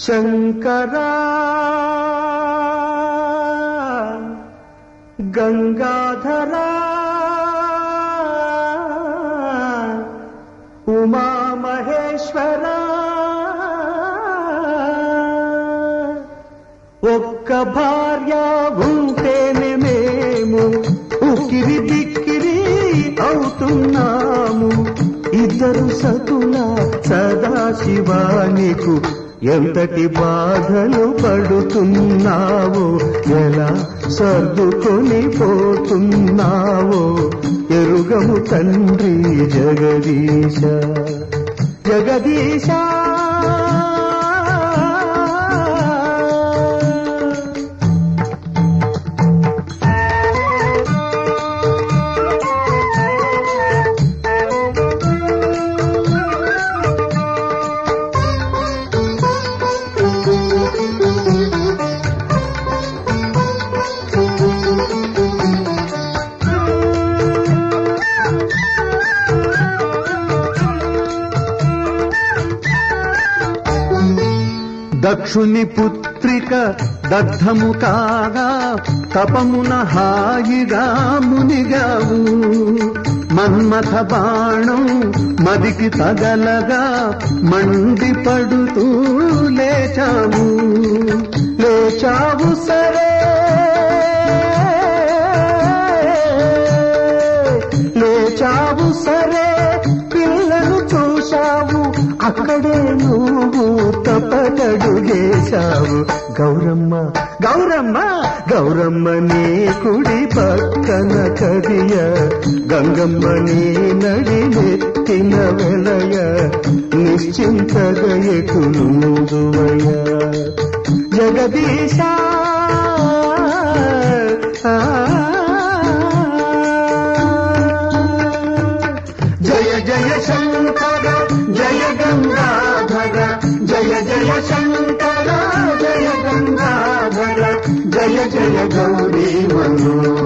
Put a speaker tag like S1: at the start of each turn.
S1: శంకరా గంగాధరా ఉమామహేశ్వరా ఒక్క భార్య ఉంటేనే మేము ఉక్కిరి బిక్కిరి అవుతున్నాము ఇద్దరు సతుల సదాశివానికు ఎంతటి బాధలు పడుతున్నావో ఎలా సర్దుకొని పోతున్నావో ఎరుగము తండ్రి జగదీశ జగదీశ దక్షుని పుత్రిక దగ్ధము కాగా తపమున హాయిగా మునిగావు మన్మథ బాణం మదికి తగలగా మండి పడుతూ లేచావు లేచావు సరే లేచావు సరే పిల్లను చూశావు అక్కడే నువ్వు తపటడుగేశావు గౌరమ్మ గౌరమ్మ గౌరమ్మ నీ కుడి పక్కన కదియ గంగమ్మ నీ నడి నెత్తిన వెలయ నిశ్చింతగా ఎక్కులుదువయ జగదీశ జయ జయ శంకర జయ గంగాధర జయ జయ శంకర జయ గంగాధర జయ జయ గౌరీ మనోహర